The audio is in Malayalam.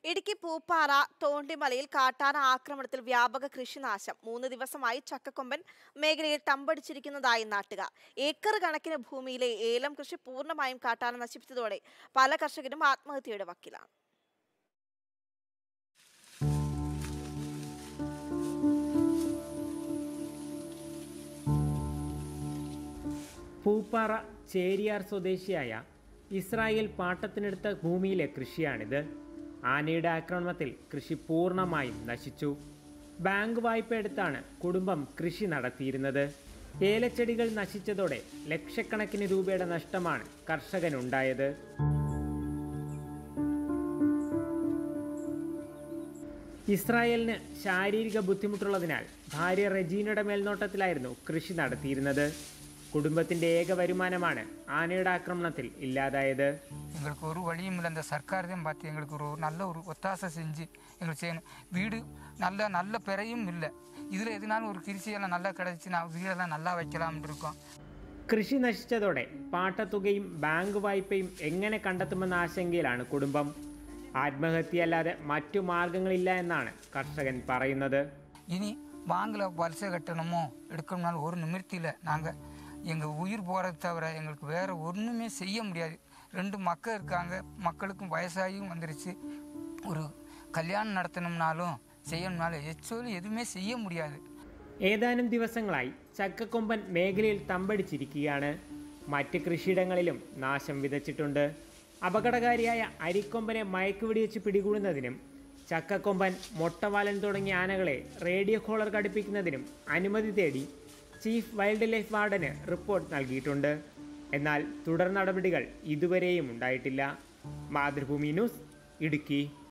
ഇടുക്കി പൂപ്പാറ തോണ്ടിമലയിൽ കാട്ടാന ആക്രമണത്തിൽ വ്യാപക കൃഷിനാശം മൂന്ന് ദിവസമായി ചക്കക്കൊമ്പൻ മേഖലയിൽ തമ്പടിച്ചിരിക്കുന്നതായി നാട്ടുകാർ ഏക്കർ കണക്കിന് ഭൂമിയിലെ ഏലം കൃഷി പൂർണ്ണമായും കാട്ടാന നശിപ്പിച്ചതോടെ പല കർഷകരും ആത്മഹത്യയുടെ വക്കിലാണ് പൂപ്പാറ ചേരിയാർ സ്വദേശിയായ ഇസ്രായേൽ പാട്ടത്തിനെടുത്ത ഭൂമിയിലെ കൃഷിയാണിത് ആനയുടെ ആക്രമണത്തിൽ കൃഷി പൂർണ്ണമായും നശിച്ചു ബാങ്ക് വായ്പ എടുത്താണ് കുടുംബം കൃഷി നടത്തിയിരുന്നത് ഏലച്ചെടികൾ നശിച്ചതോടെ ലക്ഷക്കണക്കിന് രൂപയുടെ നഷ്ടമാണ് കർഷകനുണ്ടായത് ഇസ്രായേലിന് ശാരീരിക ബുദ്ധിമുട്ടുള്ളതിനാൽ ഭാര്യ റെജീനയുടെ മേൽനോട്ടത്തിലായിരുന്നു കൃഷി നടത്തിയിരുന്നത് കുടുംബത്തിന്റെ ഏക വരുമാനമാണ് ആനയുടെ ആക്രമണത്തിൽ ഇല്ലാതായത് எங்களுக்கு ஒரு வழியும் இல்லை அந்த சர்க்கார் தான் பார்த்து எங்களுக்கு ஒரு நல்ல ஒரு ஒத்தாசை செஞ்சு எங்களுக்கு செய்யணும் வீடு நல்ல நல்ல பிறையும் இல்லை இதில் எதுனாலும் ஒரு கிருஷியெல்லாம் நல்லா கிடச்சின்னா வீடெல்லாம் நல்லா வைக்கலாம்னு இருக்கோம் കൃഷി നശിച്ചതോടെ പാട്ടത്തുകയും ബാങ്ക് വായ്പയും എങ്ങനെ കണ്ടെത്തുമെന്ന ആശങ്കയിലാണ് കുടുംബം ആത്മഹത്യയല്ലാതെ മറ്റു മാർഗങ്ങളില്ല എന്നാണ് കർഷകൻ പറയുന്നത് இனி வாங்கல வரிசை கட்டணுமோ எடுக்கணும்னாலும் ஒரு நிமிர்த்தியில் நாங்கள் எங்கள் உயிர் போகிறத தவிர எங்களுக்கு வேறு ஒன்றுமே செய்ய முடியாது ரெண்டு மக்கள் இருக்காங்க மக்களுக்கும் வயசாகியும் வந்துருச்சு ஒரு கல்யாணம் நடத்தணும்னாலும் செய்யணும்னாலும் எச்சோலி எதுவுமே செய்ய முடியாது ഏതാനും ദിവസങ്ങളായി ചക്കക്കൊമ്പൻ മേഖലയിൽ തമ്പടിച്ചിരിക്കുകയാണ് മറ്റ് കൃഷിയിടങ്ങളിലും നാശം വിതച്ചിട്ടുണ്ട് അപകടകാരിയായ അരിക്കൊമ്പനെ മയക്കുവെടിവെച്ച് പിടികൂടുന്നതിനും ചക്കക്കൊമ്പൻ മൊട്ടവാലൻ തുടങ്ങിയ ആനകളെ റേഡിയോ കോളർ ഘടിപ്പിക്കുന്നതിനും അനുമതി തേടി ചീഫ് വൈൽഡ് ലൈഫ് വാർഡന് റിപ്പോർട്ട് നൽകിയിട്ടുണ്ട് എന്നാൽ തുടർ നടപടികൾ ഇതുവരെയും ഉണ്ടായിട്ടില്ല മാതൃഭൂമി ന്യൂസ് ഇടുക്കി